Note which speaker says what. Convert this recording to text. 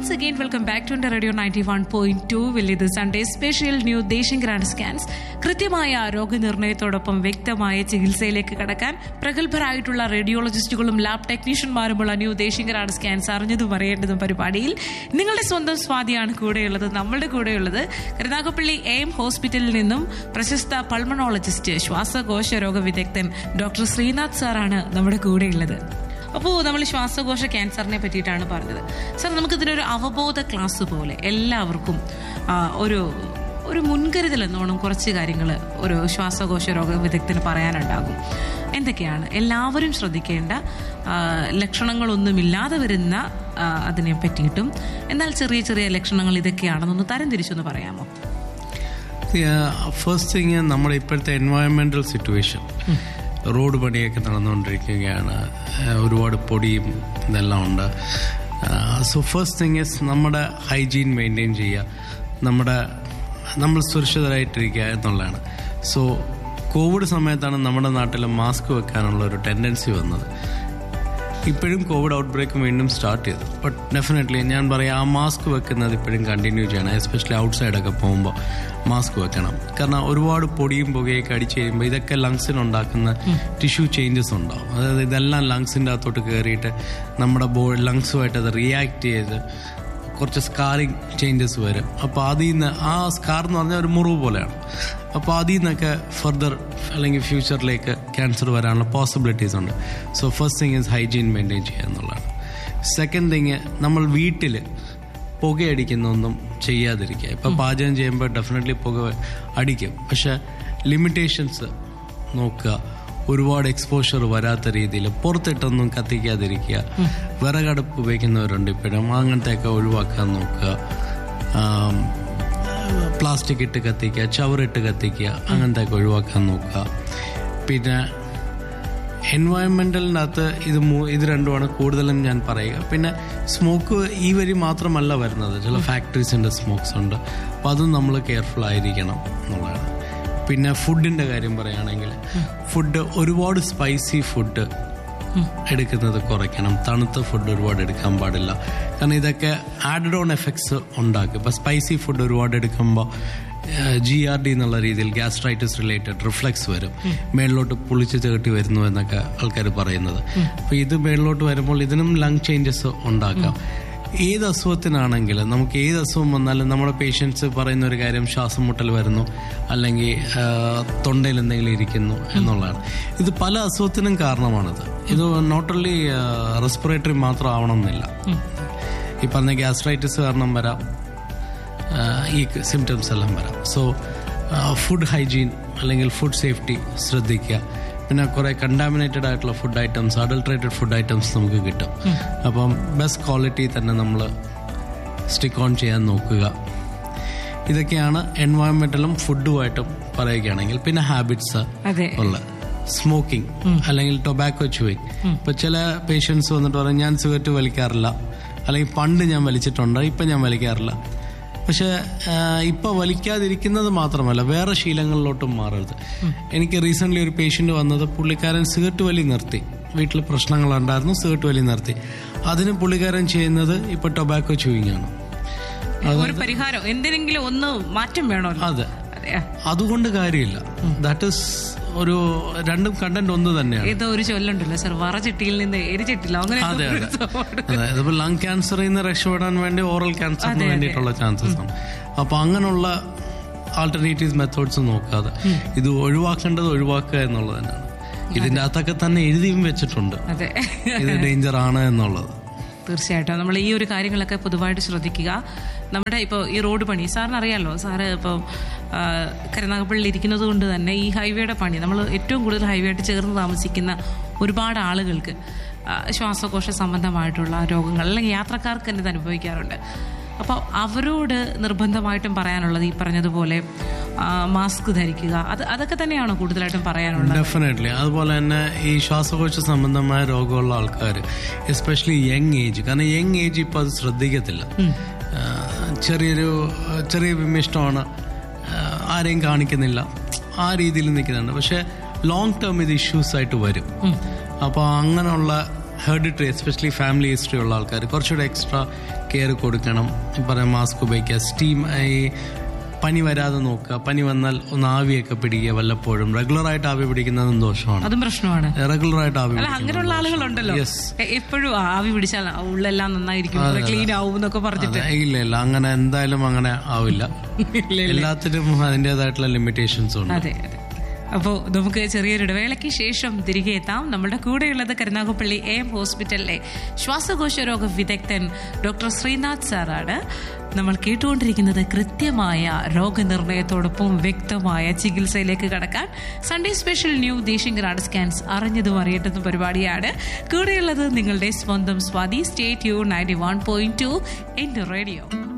Speaker 1: once again welcome back to radio ninety one point two വലിയത് Sunday special new Deshiya grand scans കൃത്യമായ രോഗനിർണയത്തോടൊപ്പം വ്യക്തമായ ചികിത്സയിലേക്ക് കടക്കാൻ പ്രഗത്ഭരായിട്ടുള്ള റേഡിയോളജിസ്റ്റുകളും ലാബ് ടെക്നീഷ്യന്മാരുമുള്ള ന്യൂ ദേശീയ ഗ്രാൻഡ് സ്കാൻസ് അറിഞ്ഞതും അറിയേണ്ടതും പരിപാടിയിൽ നിങ്ങളുടെ സ്വന്തം സ്വാതിയാണ് കൂടെയുള്ളത് നമ്മളുടെ കൂടെയുള്ളത് കരുനാഗപ്പള്ളി എം ഹോസ്പിറ്റലിൽ നിന്നും പ്രശസ്ത പൾമണോളജിസ്റ്റ് ശ്വാസകോശ രോഗ വിദഗ്ധൻ ഡോക്ടർ ശ്രീനാഥ് സാറാണ് നമ്മുടെ കൂടെയുള്ളത് അപ്പോൾ നമ്മൾ ശ്വാസകോശ ക്യാൻസറിനെ പറ്റിയിട്ടാണ് പറഞ്ഞത് സാർ നമുക്കിതിനൊരു അവബോധ ക്ലാസ് പോലെ എല്ലാവർക്കും ആ, ഒരു ഒരു മുൻകരുതൽ എന്നോണം കുറച്ച് കാര്യങ്ങൾ ഒരു ശ്വാസകോശ രോഗ വിദഗ്ധന് പറയാനുണ്ടാകും എന്തൊക്കെയാണ് എല്ലാവരും ശ്രദ്ധിക്കേണ്ട ആ, ലക്ഷണങ്ങളൊന്നുമില്ലാതെ വരുന്ന ആ, അതിനെ പറ്റിയിട്ടും എന്നാൽ ചെറിയ ചെറിയ ലക്ഷണങ്ങൾ ഇതൊക്കെയാണെന്നൊന്ന് തരംതിരിച്ചൊന്ന് പറയാമോ
Speaker 2: ഫസ്റ്റ് തിങ് നമ്മുടെ ഇപ്പോഴത്തെ എൻവയോൺമെന്റൽ സിറ്റുവേഷൻ റോഡ് പണിയൊക്കെ നടന്നുകൊണ്ടിരിക്കുകയാണ് ആ, ഒരുപാട് പൊടിയും ഇതെല്ലാം ഉണ്ട് സോ ഫസ്റ്റ് തിങ് ഇസ് നമ്മുടെ ഹൈജീൻ മെയിൻറ്റെയിൻ ചെയ്യുക നമ്മുടെ നമ്മൾ സുരക്ഷിതരായിട്ടിരിക്കുക എന്നുള്ളതാണ് സോ കോവിഡ് സമയത്താണ് നമ്മുടെ നാട്ടിൽ മാസ്ക് വെക്കാനുള്ള ഒരു ടെൻഡൻസി വന്നത് ഇപ്പോഴും കോവിഡ് ഔട്ട് ബ്രേക്ക് വീണ്ടും സ്റ്റാർട്ട് ചെയ്തു ബട്ട് ഡെഫിനറ്റ്ലി ഞാൻ പറയാം ആ മാസ്ക് വെക്കുന്നത് ഇപ്പോഴും കണ്ടിന്യൂ ചെയ്യണം എസ്പെഷ്യലി ഔട്ട് സൈഡൊക്കെ പോകുമ്പോൾ മാസ്ക് വെക്കണം കാരണം ഒരുപാട് പൊടിയും പുകയൊക്കെ അടിച്ചു കഴിയുമ്പോൾ ഇതൊക്കെ ലങ്സിനുണ്ടാക്കുന്ന ടിഷ്യൂ ചേഞ്ചസ് ഉണ്ടാവും അതായത് ഇതെല്ലാം ലങ്സിൻ്റെ അകത്തോട്ട് കയറിയിട്ട് നമ്മുടെ ബോ ലങ്സുമായിട്ട് അത് റിയാക്ട് ചെയ്ത് കുറച്ച് സ്കാറിങ് ചേഞ്ചസ് വരും അപ്പോൾ അതിൽ നിന്ന് ആ സ്കാർ എന്ന് പറഞ്ഞാൽ ഒരു മുറിവ് പോലെയാണ് അപ്പോൾ അതിൽ നിന്നൊക്കെ ഫർദർ അല്ലെങ്കിൽ ഫ്യൂച്ചറിലേക്ക് ക്യാൻസർ വരാനുള്ള പോസിബിലിറ്റീസ് ഉണ്ട് so first thing is hygiene maintain ചെയ്യുക എന്നുള്ളതാണ് സെക്കൻഡ് തിങ് നമ്മൾ വീട്ടിൽ പുകയടിക്കുന്നൊന്നും ചെയ്യാതിരിക്കുക ഇപ്പം പാചകം ചെയ്യുമ്പോൾ ഡെഫിനറ്റ്ലി പുക അടിക്കും പക്ഷെ ലിമിറ്റേഷൻസ് നോക്കുക ഒരുപാട് എക്സ്പോഷർ വരാത്ത രീതിയിൽ പുറത്തിട്ടൊന്നും കത്തിക്കാതിരിക്കുക വിറകടുപ്പ് ഉപയോഗിക്കുന്നവരുണ്ട് ഇപ്പോഴും അങ്ങനത്തെയൊക്കെ ഒഴിവാക്കാൻ നോക്കുക ആം, പ്ലാസ്റ്റിക് ഇട്ട് കത്തിക്കുക ചവറിട്ട് കത്തിക്കുക അങ്ങനത്തെയൊക്കെ ഒഴിവാക്കാൻ നോക്കുക പിന്നെ എൻവയൺമെന്റലിനകത്ത് ഇത് മൂ- ഇത് രണ്ടുമാണ് കൂടുതലും ഞാൻ പറയുക പിന്നെ സ്മോക്ക് ഈ വരി മാത്രമല്ല വരുന്നത് ചില ഫാക്ടറീസിന്റെ സ്മോക്സ് ഉണ്ട് അപ്പം അതും നമ്മൾ കെയർഫുൾ ആയിരിക്കണം എന്നുള്ളതാണ് പിന്നെ ഫുഡിന്റെ കാര്യം പറയുകയാണെങ്കിൽ ഫുഡ് ഒരുപാട് സ്പൈസി ഫുഡ് എടുക്കുന്നത് കുറയ്ക്കണം തണുത്ത ഫുഡ് ഒരുപാട് എടുക്കാൻ പാടില്ല കാരണം ഇതൊക്കെ ആഡഡ് ഓൺ എഫക്ട്സ് ഉണ്ടാക്കും ഇപ്പം സ്പൈസി ഫുഡ് ഒരുപാട് എടുക്കുമ്പോൾ ജി ആർ ഡി എന്നുള്ള രീതിയിൽ ഗ്യാസ്ട്രൈറ്റിസ് റിലേറ്റഡ് റിഫ്ലക്സ് വരും മേളിലോട്ട് പുളിച്ച് ചേട്ടി വരുന്നു എന്നൊക്കെ ആൾക്കാർ പറയുന്നത് അപ്പോൾ ഇത് മേളിലോട്ട് വരുമ്പോൾ ഇതിനും ലങ് ചേഞ്ചസ് ഉണ്ടാക്കാം ഏത് അസുഖത്തിനാണെങ്കിലും നമുക്ക് ഏത് അസുഖം വന്നാലും നമ്മുടെ പേഷ്യൻസ് പറയുന്ന ഒരു കാര്യം ശ്വാസം മുട്ടൽ വരുന്നു അല്ലെങ്കിൽ ആ, തൊണ്ടയിൽ എന്തെങ്കിലും ഇരിക്കുന്നു എന്നുള്ളതാണ് ഇത് പല അസുഖത്തിനും കാരണമാണിത് ഇത് നോട്ട് ഓൺലി റെസ്പിറേറ്ററി മാത്രം ആവണമെന്നില്ല ഈ പറഞ്ഞ ഗ്യാസ്ട്രൈറ്റിസ് കാരണം വരാം ആ, ഈ സിംറ്റംസ് എല്ലാം വരാം സോ ഫുഡ് ഹൈജീൻ അല്ലെങ്കിൽ ഫുഡ് സേഫ്റ്റി ശ്രദ്ധിക്കുക പിന്നെ കുറെ കണ്ടാമിനേറ്റഡ് ആയിട്ടുള്ള food items adulterated food items നമുക്ക് കിട്ടും അപ്പം ബെസ്റ്റ് ക്വാളിറ്റി തന്നെ നമ്മൾ സ്റ്റിക്ക് ഓൺ ചെയ്യാൻ നോക്കുക ഇതൊക്കെയാണ് എൻവയോൺമെന്റലും ഫുഡുമായിട്ടും പറയുകയാണെങ്കിൽ പിന്നെ ഹാബിറ്റ്സ്
Speaker 1: അതെ
Speaker 2: ഉള്ള സ്മോക്കിംഗ് അല്ലെങ്കിൽ ടൊബാക്കോ ചൂയിങ് ഇപ്പൊ ചില പേഷ്യൻസ് വന്നിട്ട് പറയും ഞാൻ സിഗരറ്റ് വലിക്കാറില്ല അല്ലെങ്കിൽ പണ്ട് ഞാൻ വലിച്ചിട്ടുണ്ട് ഇപ്പൊ ഞാൻ വലിക്കാറില്ല പക്ഷെ ഇപ്പൊ വലിക്കാതിരിക്കുന്നത് മാത്രമല്ല വേറെ ശീലങ്ങളിലോട്ടും മാറരുത് എനിക്ക് റീസെന്റ് ഒരു പേഷ്യന്റ് വന്നത് പുള്ളിക്കാരൻ സിഗരറ്റ് വലി നിർത്തി വീട്ടിൽ പ്രശ്നങ്ങളുണ്ടായിരുന്നു സിഗരറ്റ് വലി നിർത്തി അതിന് പുള്ളിക്കാരൻ ചെയ്യുന്നത് ഇപ്പൊ ടൊബാക്കോ ചൂയിങ് ആണ്
Speaker 1: ഒരു പരിഹാരം എന്തിനെങ്കിലും ഒന്ന് മാറ്റം വേണമല്ലോ
Speaker 2: അതെ
Speaker 1: അതെ
Speaker 2: അതുകൊണ്ട് കാര്യമില്ല ദാറ്റ് ഇസ് ഒരു രണ്ടും കണ്ടന്റ് ഒന്ന് തന്നെയാണ്
Speaker 1: ഏതോ ഒരു ചൊല്ലുണ്ടല്ലോ സർ വറചട്ടിയിൽ നിന്ന് എരിചട്ടില്ല അങ്ങനെ
Speaker 2: അതെ
Speaker 1: എന്തോ ഒരു
Speaker 2: അതെ
Speaker 1: സംഭവമുണ്ട്.
Speaker 2: അതെ ഇതിപ്പോ ലങ് ക്യാൻസറിൽ നിന്ന് രക്ഷപ്പെടാൻ വേണ്ടി ഓറൽ ക്യാൻസറിന് വേണ്ടിയിട്ടുള്ള ചാൻസസ് ആണ് അപ്പൊ അങ്ങനെയുള്ള ആൾട്ടർനേറ്റീവ് മെത്തേഡ്സ് നോക്കാതെ ഇത് ഒഴിവാക്കേണ്ടത് ഒഴിവാക്കുക എന്നുള്ളത് തന്നെയാണ് ഇതിന്റെ അകത്തൊക്കെ തന്നെ എഴുതിയും വെച്ചിട്ടുണ്ട്
Speaker 1: അതെ
Speaker 2: ഇത് ഡേഞ്ചർ ആണ് എന്നുള്ളത്
Speaker 1: തീർച്ചയായിട്ടും നമ്മൾ ഈ ഒരു കാര്യങ്ങളൊക്കെ പൊതുവായിട്ട് ശ്രദ്ധിക്കുക നമ്മുടെ ഇപ്പോൾ ഈ റോഡ് പണി സാറിന് അറിയാമല്ലോ സാറ് ഇപ്പോൾ കരുനാഗപ്പള്ളിയിൽ ഇരിക്കുന്നത് കൊണ്ട് തന്നെ ഈ ഹൈവേയുടെ പണി നമ്മൾ ഏറ്റവും കൂടുതൽ ഹൈവേ ആയിട്ട് ചേർന്ന് താമസിക്കുന്ന ഒരുപാട് ആളുകൾക്ക് ആ, ശ്വാസകോശ സംബന്ധമായിട്ടുള്ള രോഗങ്ങൾ അല്ലെങ്കിൽ യാത്രക്കാർക്ക് തന്നെ ഇത് അനുഭവിക്കാറുണ്ട് അപ്പോൾ അവരോട് നിർബന്ധമായിട്ടും പറയാനുള്ളത് ഈ പറഞ്ഞതുപോലെ ആ, മാസ്ക് ധരിക്കുക അത് അതൊക്കെ തന്നെയാണോ കൂടുതലായിട്ടും പറയാനുള്ളത്
Speaker 2: ഡെഫിനറ്റ്ലി അതുപോലെ തന്നെ ഈ ശ്വാസകോശ സംബന്ധമായ രോഗമുള്ള ആൾക്കാർ എസ്പെഷ്യലി യങ് ഏജ് കാരണം യങ് ഏജ് ഇപ്പൊ അത് ശ്രദ്ധിക്കത്തില്ല ആ, ചെറിയൊരു ആ, ചെറിയ വിമിഷ്ടമാണ് ആ, ആരെയും കാണിക്കുന്നില്ല ആ രീതിയിൽ നിൽക്കുന്നുണ്ട് പക്ഷെ ലോങ് ടേം ഇത് ഇഷ്യൂസ് ആയിട്ട് വരും അപ്പോൾ അങ്ങനെയുള്ള ഹെറിഡിറ്ററി എസ്പെഷ്യലി ഫാമിലി ഹിസ്റ്ററി ഉള്ള ആൾക്കാർ കുറച്ചുകൂടെ എക്സ്ട്രാ കെയർ കൊടുക്കണം പറയാം മാസ്ക് ഉപയോഗിക്കുക സ്റ്റീം ഈ പനി വരാതെ നോക്കുക പനി വന്നാൽ ഒന്ന് ആവിയൊക്കെ പിടിക്കുക വല്ലപ്പോഴും റെഗുലർ ആയിട്ട് ആവി പിടിക്കുന്നതും ദോഷമാണ്
Speaker 1: അതും പ്രശ്നമാണ്
Speaker 2: റെഗുലർ ആയിട്ട് ആവി
Speaker 1: അല്ല അങ്ങനെയുള്ള ആളുകളുണ്ടല്ലോ
Speaker 2: Yes.
Speaker 1: എ- എപ്പോഴും ആവി പിടിച്ചാൽ ഉള്ളെല്ലാം നന്നായിരിക്കും ക്ലീൻ ആവും എന്നൊക്കെ പറഞ്ഞിട്ട്
Speaker 2: അതെ, ഇല്ല ഇല്ല അങ്ങനെ എന്തായാലും അങ്ങനെ ആവില്ല എല്ലാത്തിനും അതിൻ്റെതായിട്ടുള്ള ലിമിറ്റേഷൻസ് ഉണ്ട്
Speaker 1: അതെ അതെ അപ്പോൾ നമുക്ക് ചെറിയൊരു ഇടവേളയ്ക്ക് ശേഷം തിരികെ എത്താം നമ്മുടെ കൂടെയുള്ളത് കരുനാഗപ്പള്ളി എ എം ഹോസ്പിറ്റലിലെ ശ്വാസകോശ രോഗ വിദഗ്ധൻ ഡോക്ടർ ശ്രീനാഥ് സാറാണ് നമ്മൾ കേട്ടുകൊണ്ടിരിക്കുന്നത് കൃത്യമായ രോഗനിർണയത്തോടൊപ്പം വ്യക്തമായ ചികിത്സയിലേക്ക് കടക്കാൻ Sunday special new Deshiya grand scans അറിഞ്ഞതും അറിയട്ടതും പരിപാടിയാണ് കൂടെയുള്ളത് നിങ്ങളുടെ സ്വന്തം Swathi state you ninety one point two എൻ റേഡിയോ